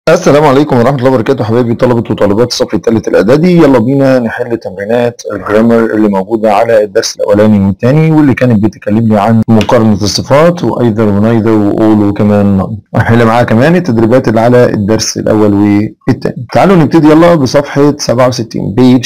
السلام عليكم ورحمة الله وبركاته حبايبي طلبة وطالبات الصف الثالث الإعدادي يلا بينا نحل تمرينات الجرامر اللي موجودة على الدرس الأولاني والثاني واللي كانت بتكلمني عن مقارنة الصفات وأيذر ونايذر وأول وكمان نون وهنحل معاها كمان التدريبات اللي على الدرس الأول والثاني تعالوا نبتدي يلا بصفحة 67 page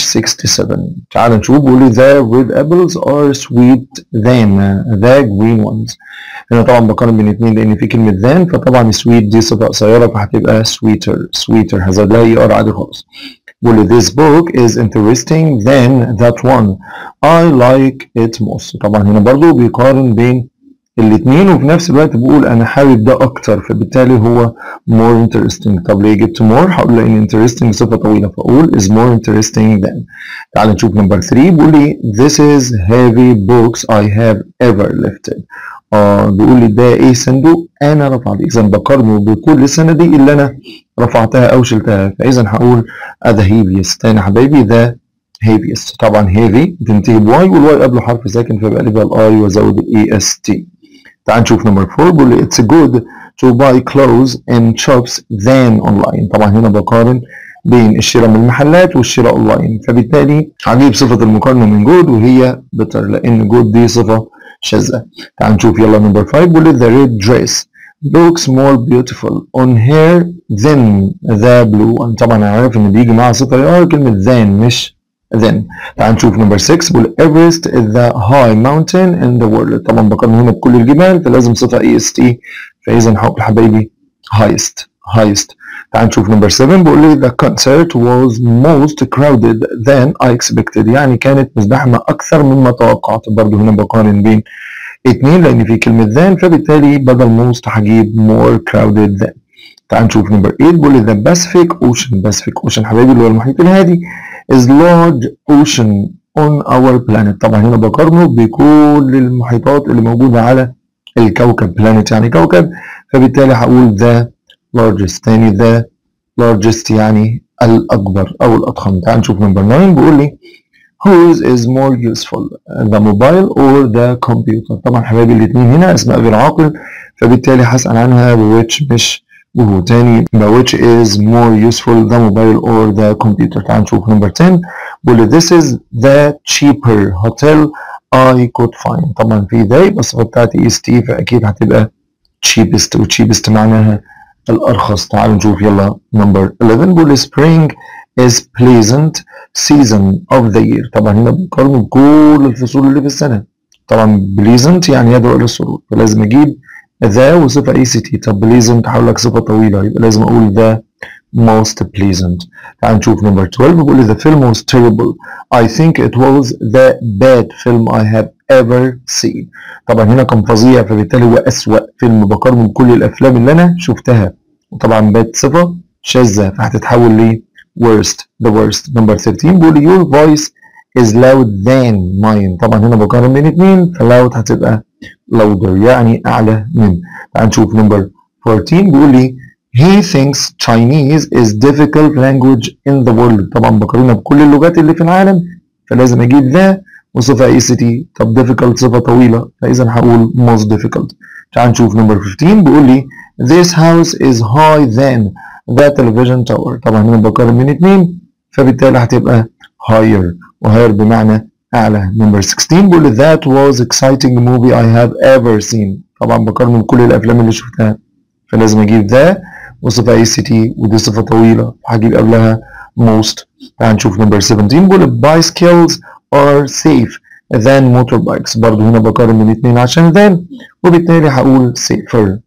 67 تعالوا نشوف بيقول لي the red apples are sweet than the green ones هنا طبعا بقارن بين اثنين لان في كلمه ذان فطبعا سويت دي صفه قصيره فهتبقى sweeter sweeter هزود لها اي ار عادي خالص بيقول لي this book is interesting than that one I like it most طبعا هنا برضو بيقارن بين الاثنين وفي نفس الوقت بقول انا حابب ده اكتر فبالتالي هو more interesting طب ليه جبت more هقول لان interesting صفه طويله فاقول is more interesting than تعال نشوف نمبر 3 بيقول لي this is heavy books I have ever lifted اه بيقول لي ده ايه صندوق انا رفعت اذا بقارنه بكل الصناديق اللي انا رفعتها او شلتها فاذا هقول ذا heaviest تاني يا حبايبي ذا heaviest طبعا heavy بتنتهي بواي والواي قبله حرف ساكن فبقلبها الاي وازود الاي اس تي تعال نشوف نمبر 4 بيقول لي it's good to buy clothes in shops than online طبعا هنا بقارن بين الشراء من المحلات والشراء اونلاين فبالتالي هجيب صفه المقارنه من جود وهي better لان جود دي صفه شاذة تعال نشوف يلا نمبر 5 بيقول لي the red dress looks more beautiful on her than the blue one طبعا عارف ان بيجي معاها صفة ار كلمة than مش then تعال نشوف نمبر 6 بيقول Everest is the high mountain in the world طبعا بقارن هنا بكل الجبال فلازم صفة اي اس تي فاذا هقول حبايبي highest highest تعال نشوف نمبر 7 بيقول لي the concert was most crowded than I expected يعني كانت مزدحمة أكثر مما توقعت برضه هنا بقارن بين اتنين لأن في كلمة than فبالتالي بدل most هجيب more crowded than تعال نشوف نمبر 8 بيقول لي the Pacific Ocean Pacific Ocean حبايبي اللي هو المحيط الهادي is large ocean on our planet طبعا هنا بقارنه بكل المحيطات اللي موجودة على الكوكب planet يعني كوكب فبالتالي هقول the largest تاني the largest يعني الأكبر أو الأضخم تعال نشوف نمبر 9 بيقول لي whose is more useful the mobile or the computer طبعا حبايبي الاثنين هنا أسماء غير عاقل فبالتالي هسأل عنها which مش وهو تاني يبقى which is more useful the mobile or the computer تعال نشوف نمبر 10 بيقول لي this is the cheaper hotel I could find طبعا في ده يبقى الصفة بتاعتي is t فأكيد هتبقى cheapest و cheapest معناها الأرخص تعالوا نشوف يلا نمبر 11 بيقول spring is pleasant season of the year طبعا هنا بنقارن بكل الفصول اللي في السنة طبعا pleasant يعني يدعو إلى السرور فلازم أجيب ذا وصفة اي سي تي طب pleasant هقول لك صفة طويلة يبقى لازم أقول ذا most pleasant تعال نشوف نمبر 12 بيقول لي the film was terrible I think it was the bad film I have ever seen طبعا هنا كان فظيع فبالتالي هو أسوأ فيلم بقارنه بكل الأفلام اللي أنا شفتها وطبعا bad صفة شاذة فهتتحول ل worst the worst number 13 بيقول لي your voice is loud than mine طبعا هنا بقارن بين اتنين فloud هتبقى louder يعني أعلى من تعال نشوف نمبر 14 بيقول لي He thinks Chinese is difficult language in the world طبعا بقارنها بكل اللغات اللي في العالم فلازم اجيب ذا وصفة اي سي تي طب difficult صفة طويلة فإذا هقول most difficult تعال نشوف نمبر 15 بيقول لي This house is high than the television tower طبعا هنا بقارن بين اتنين فبالتالي هتبقى higher وhigher بمعنى أعلى نمبر 16 بيقول لي That was exciting movie I have ever seen طبعا بقارنه بكل الأفلام اللي شفتها فلازم أجيب ذا وصفة اي سي تي ودي صفة طويلة هجيب قبلها most تعال نشوف نمبر 17 بيقول bicycles are safe than motorbikes برضو هنا بقارن بين اتنين عشان than وبالتالي هقول safer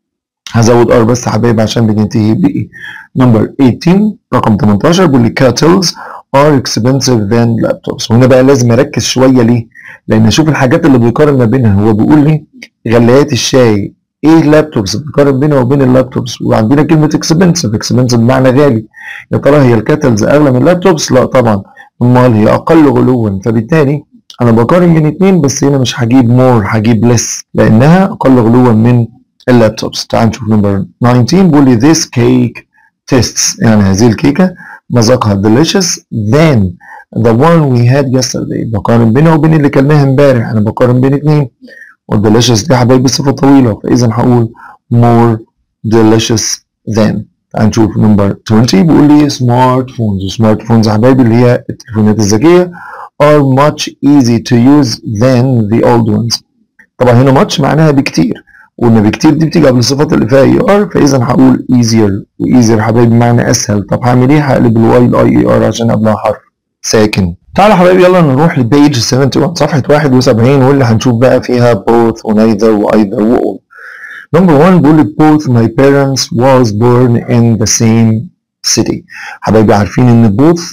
هزود ار بس حبايب عشان بتنتهي ب نمبر 18 رقم 18 بيقول لي kettles are expensive than laptops وهنا بقى لازم اركز شويه ليه؟ لان اشوف الحاجات اللي بيقارن ما بينها هو بيقول لي غلايات الشاي ايه اللابتوبس بنقارن بينها وبين اللابتوبس وعندنا كلمه اكسبنسيف اكسبنسيف بمعنى غالي يا ترى هي الكاتلز اغلى من اللابتوبس لا طبعا امال هي اقل غلوا فبالتالي انا بقارن بين اتنين بس هنا مش هجيب مور هجيب ليس لانها اقل غلوا من اللابتوبس تعال نشوف نمبر 19 بيقول لي this cake tastes يعني هذه الكيكه مذاقها delicious than the one we had yesterday بقارن بينها وبين اللي كلناها امبارح انا بقارن بين اتنين والدلicious دي حبايبي صفة طويلة فإذا هقول more delicious than تعال نشوف نمبر 20 بيقول لي سمارت فونز سمارت فونز يا حبايبي اللي هي التليفونات الذكيه are much easy to use than the old ones طبعا هنا much معناها بكتير وان بكتير دي بتيجي قبل الصفات اللي فيها اي ار فاذا هقول easier وايزير حبايبي معنى اسهل طب هعمل ايه هقلب الواي الاي اي ار عشان قبلها حرف ساكن تعالى حبايبي يلا نروح لبيج 71 صفحه 71 واللي هنشوف بقى فيها both ونيذر وايذر وall نمبر 1 بيقول لي both my parents was born in the same city حبايبي عارفين ان both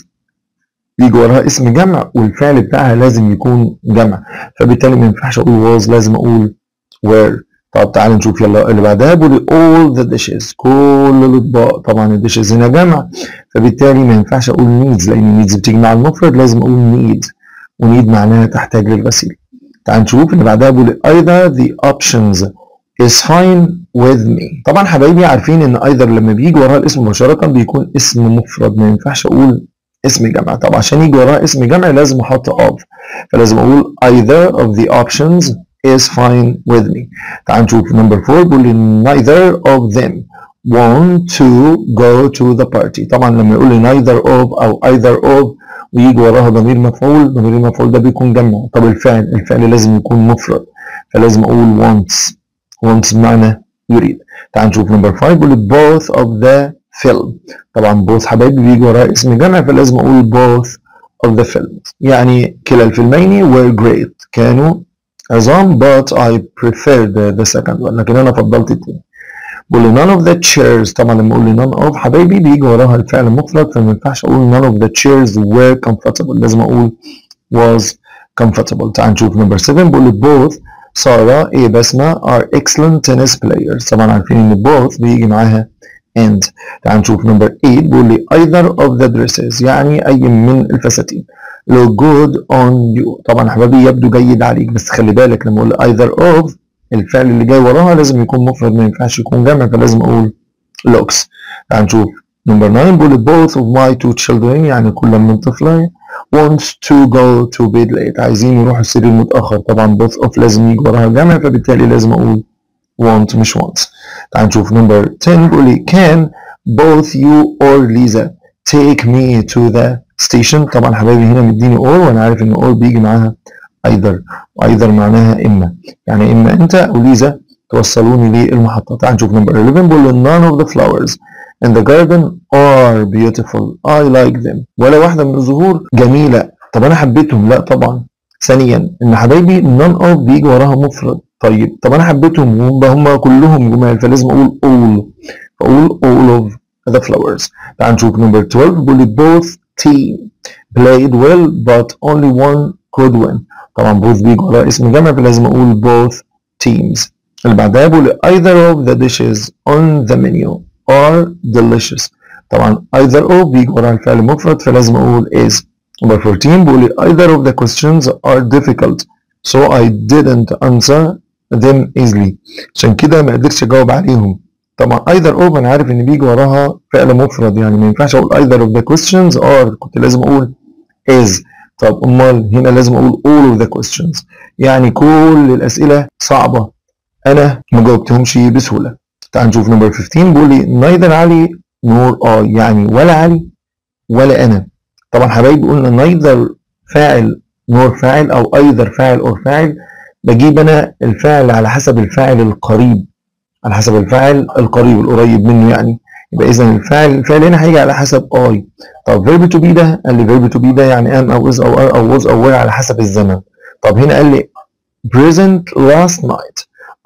بيجي وراها اسم جمع والفعل بتاعها لازم يكون جمع فبالتالي ما ينفعش اقول was لازم اقول were طب تعالى نشوف يلا اللي بعدها بيقول all the dishes كل الاطباق طبعا الديشز هنا جمع فبالتالي ما ينفعش اقول needs لان needs بتيجي مع المفرد لازم اقول need ونيد معناها تحتاج للغسيل تعال نشوف اللي بعدها بيقول either the options is fine with me طبعا حبايبي عارفين ان either لما بيجي وراها الاسم مباشرة بيكون اسم مفرد ما ينفعش اقول اسم جمع طب عشان يجي وراها اسم جمع لازم احط of فلازم اقول either of the options is fine with me تعال نشوف number 4 بيقول لي neither of them want to go to the party طبعا لما يقول لي neither of او either of ويجي وراها ضمير مفعول ضمير المفعول ده بيكون جمع طب الفعل الفعل لازم يكون مفرد فلازم اقول wants wants بمعنى يريد تعال نشوف نمبر 5 بيقول لي both of the film طبعا both حبايبي بيجي وراها اسم جمع فلازم اقول both of the films يعني كلا الفيلمين were great كانوا عظام but I preferred the, the second one لكن انا فضلت التاني بقول لي none of the chairs طبعا لما اقول لي none of حبايبي بيجي وراها الفعل مفرد فما ينفعش اقول none of the chairs were comfortable لازم اقول was comfortable تعال نشوف نمبر 7 بقول لي both سارة ايه بسمة are excellent tennis players طبعا عارفين ان both بيجي معاها and تعال نشوف نمبر 8 بيقول لي either of the dresses يعني اي من الفساتين look good on you طبعا حبايبي يبدو جيد عليك بس خلي بالك لما اقول either of الفعل اللي جاي وراها لازم يكون مفرد ما ينفعش يكون جمع فلازم اقول looks تعال نشوف نمبر 9 بيقول لي both of my two children يعني كل من طفلين wants to go to bed late عايزين يروحوا السرير متأخر طبعا both of لازم يجي وراها جمع فبالتالي لازم اقول want مش wants تعال نشوف نمبر 10 بيقول لي can both you or Lisa take me to the station طبعا حبايبي هنا مديني or وانا عارف ان or بيجي معاها either either معناها اما يعني اما انت او ليزا توصلوني للمحطة تعال نشوف نمبر 11 بيقول لي none of the flowers in the garden are beautiful I like them ولا واحدة من الزهور جميلة طب انا حبيتهم لا طبعا ثانيا ان حبايبي none of بيجي وراها مفرد طيب طب انا حبيتهم هم هم كلهم جمال فلازم اقول all فاقول all of the flowers تعال نشوف نمبر 12 بيقول لي both team played well but only one could win طبعا both بيجي وراها اسم جمع فلازم اقول both teams اللي بعدها بقول either of the dishes on the menu are delicious طبعا either of بيجي وراها الفعل مفرد فلازم اقول is number 14 بقول either of the questions are difficult so I didn't answer them easily عشان كده ما قدرتش اجاوب عليهم طبعا either of انا عارف ان بيجي وراها فعل مفرد يعني ما ينفعش اقول either of the questions are كنت لازم اقول is طب امال هنا لازم اقول all of the questions يعني كل الاسئله صعبه انا ما جاوبتهمش بسهوله تعال نشوف نمبر 15 بيقول لي neither علي nor I يعني ولا علي ولا انا طبعا حبايبي قلنا neither فاعل nor فاعل او either فاعل or فاعل بجيب انا الفعل على حسب الفاعل القريب على حسب الفاعل القريب القريب منه يعني يبقى اذا الفعل الفعل هنا هيجي على حسب اي طب فيرب تو بي ده قال لي فيرب تو بي ده يعني ام او از او ار او was او were على حسب الزمن طب هنا قال لي present last night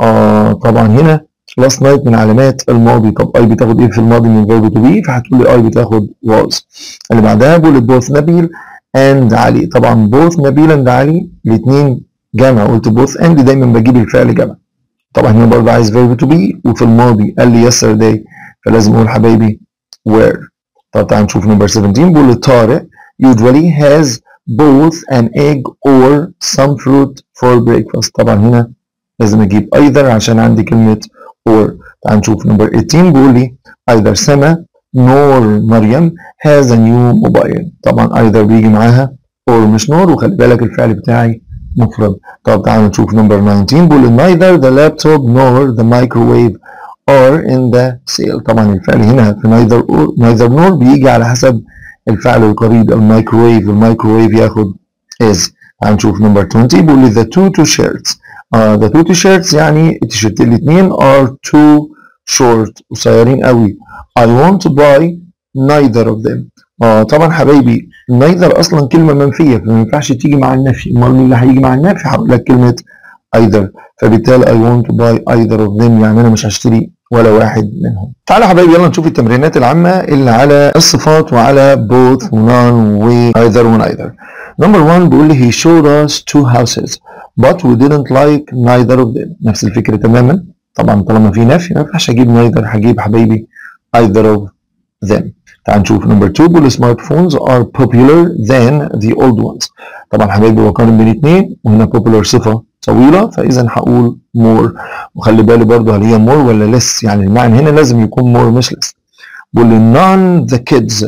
اه طبعا هنا last night من علامات الماضي طب اي بتاخد ايه في الماضي من فيرب تو بي فهتقول لي اي بتاخد was اللي بعدها بقول both نبيل and علي طبعا both نبيل and علي الاثنين جمع قلت both and دايما بجيب الفعل جمع طبعا هنا برضه عايز verb to be وفي الماضي قال لي yesterday فلازم اقول حبايبي were طب تعال نشوف نمبر 17 بيقول طارق usually has both an egg or some fruit for breakfast طبعا هنا لازم اجيب either عشان عندي كلمة or تعال نشوف نمبر 18 بيقول لي either سما nor مريم has a new mobile طبعا either بيجي معاها or مش nor وخلي بالك الفعل بتاعي مفرد طب تعال نشوف نمبر 19 بيقول neither the laptop nor the microwave are in the sale طبعا الفعل هنا في neither or neither nor بيجي على حسب الفعل القريب الميكروويف الميكروويف ياخد is هنشوف نمبر 20 بيقول لي the two two shirts uh, the two t-shirts يعني التيشيرتين الاثنين are too short قصيرين قوي I want to buy neither of them اه طبعا حبايبي neither اصلا كلمه منفيه فما ينفعش تيجي مع النفي امال مين اللي هيجي مع النفي هقول لك كلمه either فبالتالي I want to buy either of them يعني انا مش هشتري ولا واحد منهم تعالى حبايبي يلا نشوف التمرينات العامه اللي على الصفات وعلى both ونان و either و neither number one بيقول لي he showed us two houses but we didn't like neither of them نفس الفكره تماما طبعا طالما في نفي ما ينفعش اجيب neither هجيب حبايبي either of them تعال نشوف نمبر 2 بيقول سمارت فونز are popular than the old ones طبعا حبايبي بقارن بين اثنين وهنا popular صفه طويله فاذا هقول more وخلي بالي برضه هل هي more ولا less يعني المعنى هنا لازم يكون more مش less بيقول لي none the kids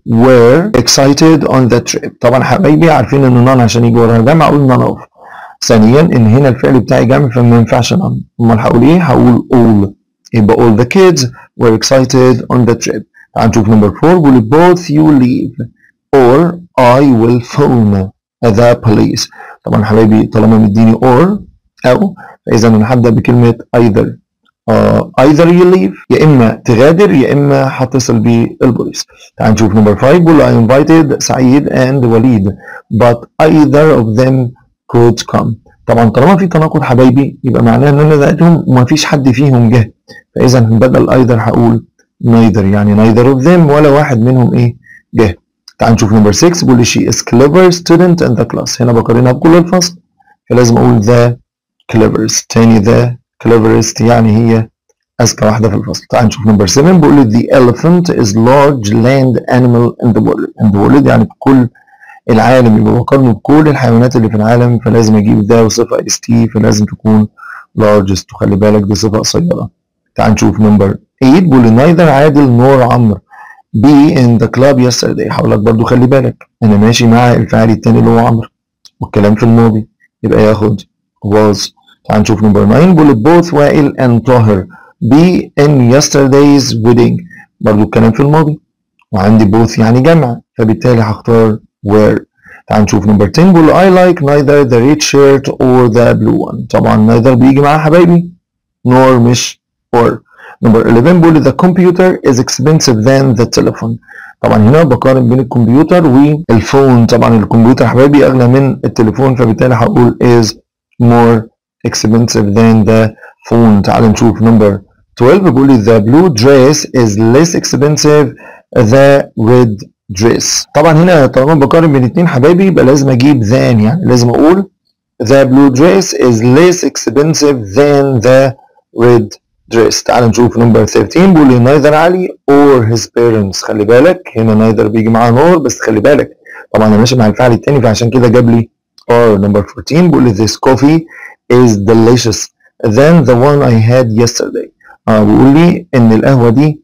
were excited on the trip طبعا حبايبي عارفين ان none عشان يجي وراها جمع اقول none of ثانيا ان هنا الفعل بتاعي جمع فما ينفعش none امال هقول ايه هقول all يبقى all the kids were excited on the trip تعال نشوف نمبر 4 بيقول both you leave or I will phone the police طبعا حبايبي طالما مديني or او فاذا انا هبدا بكلمه either uh, either you leave يا اما تغادر يا اما هتصل بالبوليس تعال نشوف نمبر 5 بيقول I invited سعيد and وليد but either of them could come طبعا طالما في تناقض حبايبي يبقى معناه ان انا دعيتهم وما فيش حد فيهم جه فاذا بدل either هقول neither يعني neither of them ولا واحد منهم ايه جه تعال نشوف نمبر 6 بيقول لي she is clever student in the class هنا بقارنها بكل الفصل فلازم اقول the cleverest تاني the cleverest يعني هي اذكى واحده في الفصل تعال نشوف نمبر 7 بيقول لي the elephant is large land animal in the world in the world يعني بكل العالم يبقى بقارنه بكل الحيوانات اللي في العالم فلازم اجيب ده وصفه اس تي فلازم تكون largest وخلي بالك دي صفه قصيره تعال نشوف نمبر 8 بيقول لي neither عادل نور عمرو be in the club yesterday هقول لك برضو خلي بالك انا ماشي مع الفاعل التاني اللي هو عمرو والكلام في الماضي يبقى ياخد was تعال نشوف نمبر 9 بيقول لي both وائل and طاهر be in yesterday's wedding برضو الكلام في الماضي وعندي both يعني جمع فبالتالي هختار were تعال نشوف نمبر 10 بيقول I like neither the red shirt or the blue one طبعا neither بيجي معاه حبايبي nor مش or نمبر 11 بيقول لي the computer is expensive than the telephone طبعا هنا بقارن بين الكمبيوتر والفون طبعا الكمبيوتر حبايبي اغلى من التليفون فبالتالي هقول is more expensive than the phone تعال نشوف نمبر 12 بيقول لي the blue dress is less expensive the red dress طبعا هنا طالما بقارن بين اتنين حبايبي يبقى لازم اجيب than يعني لازم اقول the blue dress is less expensive than the red dress تعال نشوف نمبر 13 بيقول لي neither علي or his parents خلي بالك هنا neither بيجي معاه نور بس خلي بالك طبعا انا ماشي مع الفعل التاني فعشان كده جاب لي or نمبر 14 بيقول لي this coffee is delicious than the one I had yesterday اه بيقول لي ان القهوه دي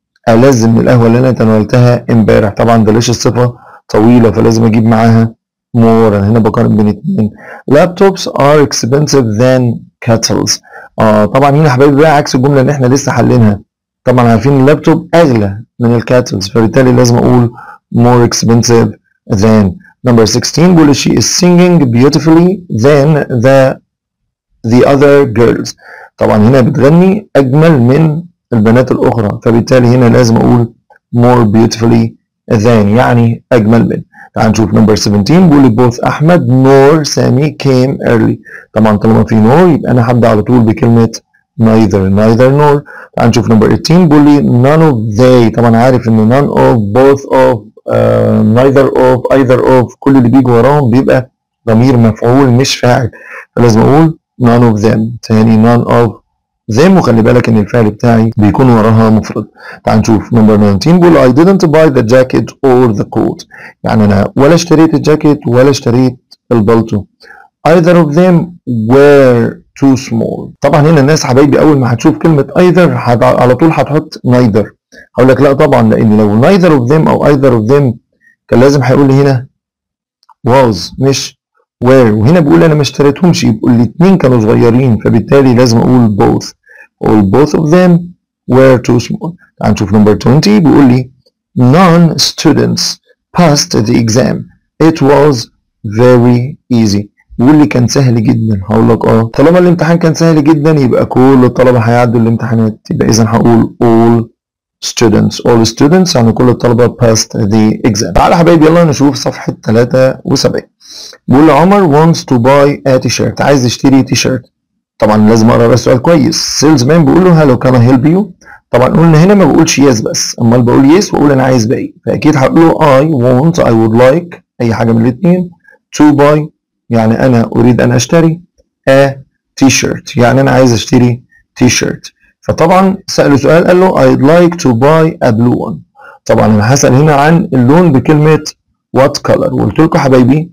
ألذ من القهوه اللي انا تناولتها امبارح طبعا delicious صفه طويله فلازم اجيب معاها more انا هنا بقارن بين اتنين laptops are expensive than kettles اه طبعا هنا حبايبي بقى عكس الجمله اللي احنا لسه حلينها طبعا عارفين اللابتوب اغلى من الكاتلز فبالتالي لازم اقول more expensive than number 16 بيقول she is singing beautifully than the the other girls طبعا هنا بتغني اجمل من البنات الاخرى فبالتالي هنا لازم اقول more beautifully than يعني اجمل من تعال نشوف نمبر 17 بيقول both احمد نور سامي came early طبعا طالما في نور يبقى انا هبدا على طول بكلمه neither neither nor تعال نشوف نمبر 18 بيقول لي none of they طبعا عارف ان none of both of uh, neither of either of كل اللي بيجي وراهم بيبقى ضمير مفعول مش فاعل فلازم اقول none of them تاني none of them وخلي بالك ان الفعل بتاعي بيكون وراها مفرد تعال نشوف نمبر 19 بيقول I didn't buy the jacket or the coat يعني انا ولا اشتريت الجاكيت ولا اشتريت البلطو either of them were too small طبعا هنا الناس حبايبي اول ما هتشوف كلمه either هت- على طول هتحط neither هقول لك لا طبعا لان لو neither of them او either of them كان لازم هيقول لي هنا was مش were وهنا بيقول انا ما اشتريتهمش يبقوا الاثنين كانوا صغيرين فبالتالي لازم اقول both اقول both of them were too small تعال نشوف number 20 بيقول لي none students passed the exam it was very easy بيقول لي كان سهل جدا هقول لك اه طالما الامتحان كان سهل جدا يبقى كل الطلبه هيعدوا الامتحانات يبقى اذا هقول all students all students يعني كل الطلبه passed the exam تعالى يا حبايبي يلا نشوف صفحه 73 بيقول لي عمر wants to buy a t-shirt عايز يشتري تي شيرت طبعا لازم اقرا السؤال كويس سيلز مان بيقول له هلو كان هيلب يو طبعا قلنا هنا ما بقولش يس بس امال بقول يس واقول انا عايز باقي فاكيد هقول له I want I would like اي حاجه من الاثنين to buy يعني انا اريد ان اشتري a t-shirt يعني انا عايز اشتري تي شيرت فطبعا سأله سؤال قال له I'd like to buy a blue one طبعا انا هسأل هنا عن اللون بكلمة what color وقلت لكم حبايبي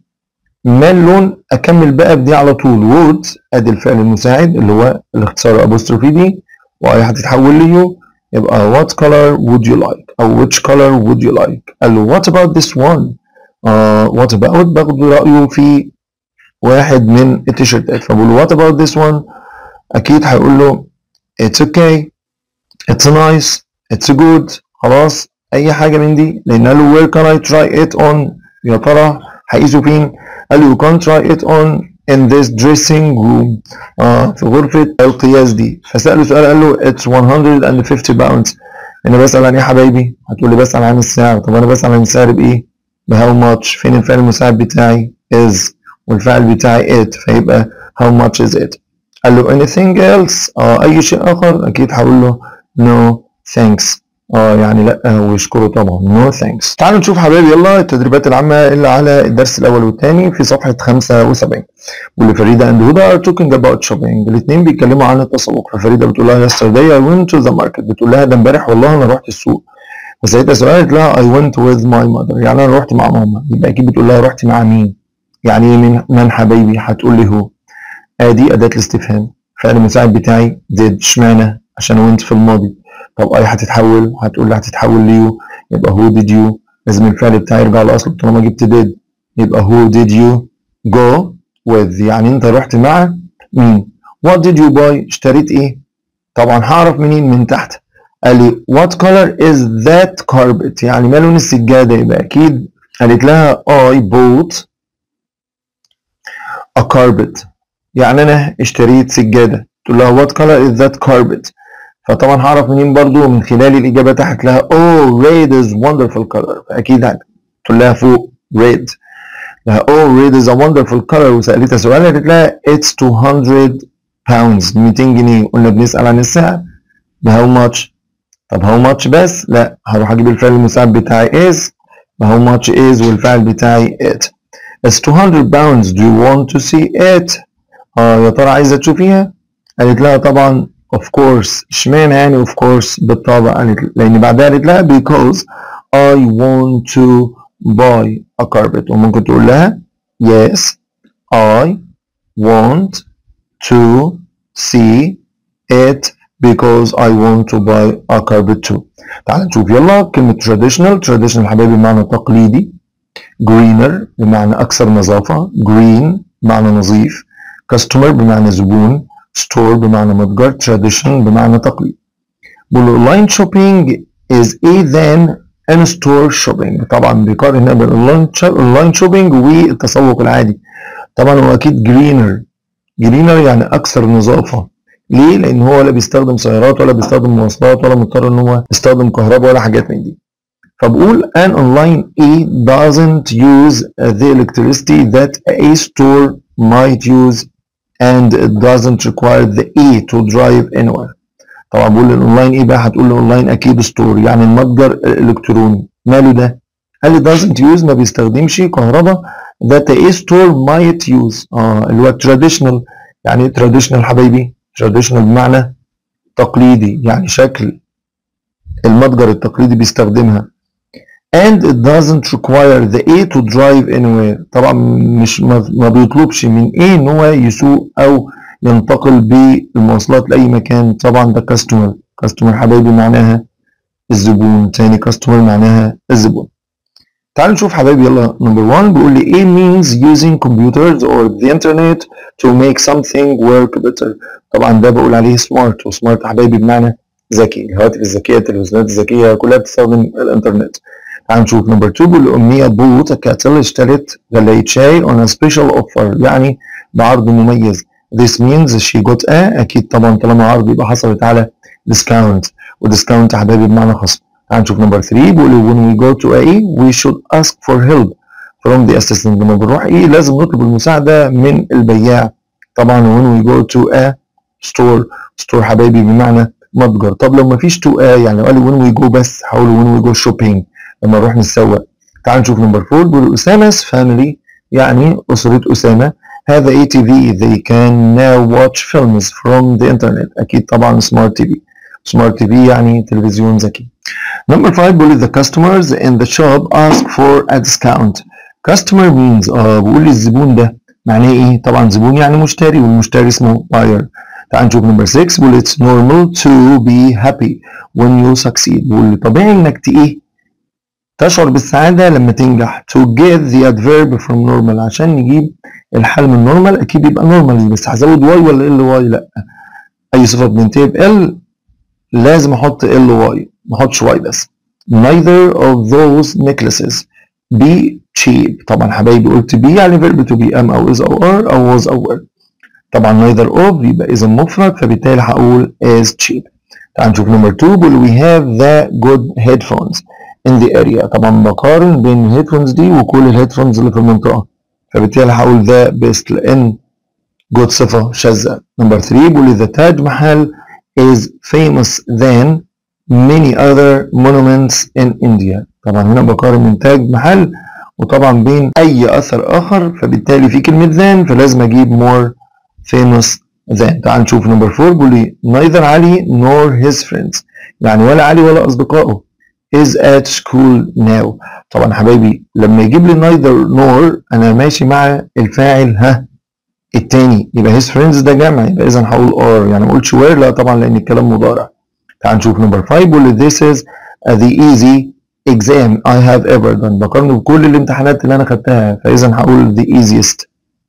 ما اللون اكمل بقى بدي على طول would ادي الفعل المساعد اللي هو الاختصار apostrophe دي واي هتتحول ليو يبقى what color would you like او which color would you like قال له what about this one uh, what about باخد رأيه في واحد من التيشيرتات فبقول له what about this one اكيد هيقول له it's okay it's nice it's good خلاص اي حاجه من دي لان قال له where can I try it on يا ترى هقيسه فين قال له you can try it on in this dressing room آه في غرفه القياس دي فسأله سؤال قال له it's 150 pounds انا بسأل عن ايه يا حبايبي هتقول لي بسأل عن السعر طب انا بسأل عن السعر بايه ب how much فين الفعل المساعد بتاعي is والفعل بتاعي it فيبقى how much is it قال له anything else اه اي شيء اخر اكيد هقول له no thanks اه يعني لا ويشكره طبعا no thanks تعالوا نشوف حبايبي يلا التدريبات العامة اللي على الدرس الاول والثاني في صفحة 75 واللي فريدة اند هدى are talking about shopping الاثنين بيتكلموا عن التسوق ففريدة بتقول لها yesterday I went to the market بتقول لها ده امبارح والله انا رحت السوق فسألتها سؤال قالت لها I went with my mother يعني انا رحت مع ماما يبقى اكيد بتقول لها رحت مع مين يعني ايه من من حبايبي هتقول لي هو ادي اداة الاستفهام فعل المساعد بتاعي did اشمعنى عشان وانت في الماضي طب اي هتتحول هتقول لي هتتحول ليو يبقى who did you لازم الفعل بتاعي يرجع لاصله طالما جبت did يبقى who did you go with يعني انت رحت مع مين what did you buy اشتريت ايه طبعا هعرف منين من تحت قال لي what color is that carpet يعني ما لون السجاده يبقى اكيد قالت لها I bought a carpet يعني انا اشتريت سجاده تقول لها what color is that carpet فطبعا هعرف منين برضو من خلال الاجابه تحت لها oh red is wonderful color فاكيد تقول لها فوق red لها oh red is a wonderful color وسالتها سؤال قالت لها it's 200 pounds 200 جنيه قلنا بنسال عن السعر ب how much طب how much بس لا هروح اجيب الفعل المساعد بتاعي is ب how much is والفعل بتاعي it it's 200 pounds do you want to see it اه يا ترى عايزه تشوفيها قالت لها طبعا of course اشمعنى يعني of course بالطبع قالت لان بعدها قالت لها because I want to buy a carpet وممكن تقول لها yes I want to see it because I want to buy a carpet too تعال نشوف يلا كلمة traditional traditional حبايبي بمعنى تقليدي greener بمعنى أكثر نظافة green بمعنى نظيف customer بمعنى زبون store بمعنى متجر tradition بمعنى تقليد والاونلاين شوبينج is a than in store shopping طبعا بيقارن هنا بين الاونلاين شوبينج والتسوق العادي طبعا هو اكيد جرينر جرينر يعني اكثر نظافه ليه؟ لان هو ولا بيستخدم سيارات ولا بيستخدم مواصلات ولا مضطر ان هو يستخدم كهرباء ولا حاجات من دي فبقول an online E doesn't use the electricity that a store might use and it doesn't require the E to drive anywhere طبعا بقول الاونلاين ايه بقى هتقول الاونلاين اكيد ستور يعني المتجر الالكتروني ماله ده قال لي doesn't use ما بيستخدمش كهرباء that a store might use اه اللي هو traditional يعني ايه traditional حبايبي traditional بمعنى تقليدي يعني شكل المتجر التقليدي بيستخدمها and it doesn't require the A to drive anywhere طبعا مش ما بيطلبش من A ان هو يسوق او ينتقل بالمواصلات لاي مكان طبعا ده كاستمر كاستمر حبايبي معناها الزبون تاني كاستمر معناها الزبون تعالوا نشوف حبايبي يلا نمبر 1 بيقول لي A means using computers or the internet to make something work better طبعا ده بقول عليه smart وسمارت حبايبي بمعنى ذكي الهواتف الذكيه التلفزيونات الذكيه كلها بتستخدم الانترنت تعال نشوف نمبر 2 بيقول امنيه بوت كاتل اشترت غلايه شاي on a special offer يعني بعرض مميز this means she got a اكيد طبعا طالما عرض يبقى حصلت على discount وديسكاونت يا حبايبي بمعنى خصم تعال نشوف نمبر 3 بيقول when we go to A we should ask for help from the assistant لما بنروح ايه لازم نطلب المساعده من البياع طبعا when we go to a store store حبايبي بمعنى متجر طب لو مفيش to a يعني لو قال لي when we go بس هقول when we go shopping لما نروح نتسوق تعال نشوف نمبر 4 بيقول أسامه's family يعني أسرة أسامة have a TV they can now watch films from the internet أكيد طبعا smart TV smart TV يعني تلفزيون ذكي Number 5 بيقول the customers in the shop ask for a discount customer means اه بيقول لي الزبون ده معناه ايه؟ طبعا زبون يعني مشتري والمشتري اسمه buyer تعال نشوف نمبر 6 بيقول it's normal to be happy when you succeed بيقول لي طبيعي انك ت ايه؟ تشعر بالسعادة لما تنجح to get the adverb from normal عشان نجيب الحال من normal أكيد يبقى normal بس هزود y ولا ال واي لا أي صفة بننتهي ب L لازم أحط ال واي ما أحطش y بس neither of those necklaces be cheap طبعا حبايبي قلت be يعني verb to be am أو is أو are أو was أو were طبعا neither of يبقى إذا مفرد فبالتالي هقول is cheap تعال نشوف نمبر 2 بيقول we have the good headphones in the area طبعا بقارن بين الهيدفونز دي وكل الهيدفونز اللي في المنطقة فبالتالي هقول ذا بيست لأن جود صفة شاذة نمبر 3 بيقول the تاج محل is famous than many other monuments in India طبعا هنا بقارن من تاج محل وطبعا بين أي أثر آخر فبالتالي في كلمة than فلازم أجيب more famous than تعال نشوف نمبر 4 بيقول لي neither علي nor his friends يعني ولا علي ولا أصدقائه is at school now طبعا حبايبي لما يجيب لي neither nor انا ماشي مع الفاعل ها التاني يبقى his friends ده جمع يبقى اذا هقول are يعني ما اقولش were لا طبعا لان الكلام مضارع تعال نشوف نمبر 5 بيقول لي this is the easy exam I have ever done بقارنه بكل الامتحانات اللي انا خدتها فاذا هقول the easiest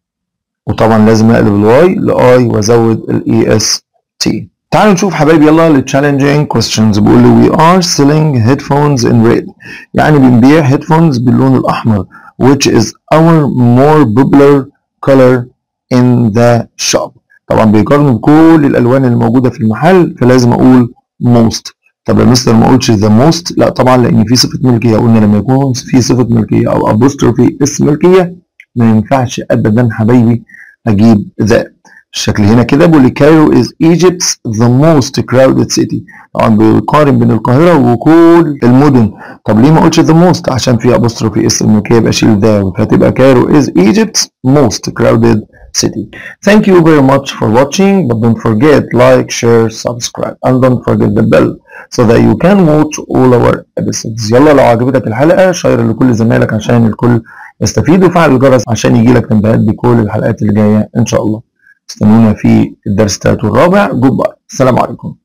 وطبعا لازم اقلب الواي لاي وازود الاي اس تي تعالوا نشوف حبايبي يلا ال challenging questions بيقول لي we are selling headphones in red يعني بنبيع headphones باللون الأحمر which is our more popular color in the shop طبعا بيقارنوا بكل الألوان اللي موجودة في المحل فلازم أقول most طب يا مستر ما اقولش the most لا طبعا لأن في صفة ملكية قلنا لما يكون في صفة ملكية أو apostrophe اسم ملكية ما ينفعش أبدا حبايبي أجيب ذا الشكل هنا كده بيقول لي كايرو is Egypt's the most crowded city طبعا بيقارن بين القاهرة وكل المدن طب ليه ما قلتش the most عشان في apostrophe اسم الملكية يبقى شيل ذا فهتبقى كايرو is Egypt's most crowded city thank you very much for watching but don't forget like share subscribe and don't forget the bell so that you can watch all our episodes يلا لو عجبتك الحلقة شير لكل زمايلك عشان الكل يستفيد وفعل الجرس عشان يجيلك تنبيهات بكل الحلقات اللي جاية ان شاء الله استنونا في الدرس الثالث والرابع جود باي السلام عليكم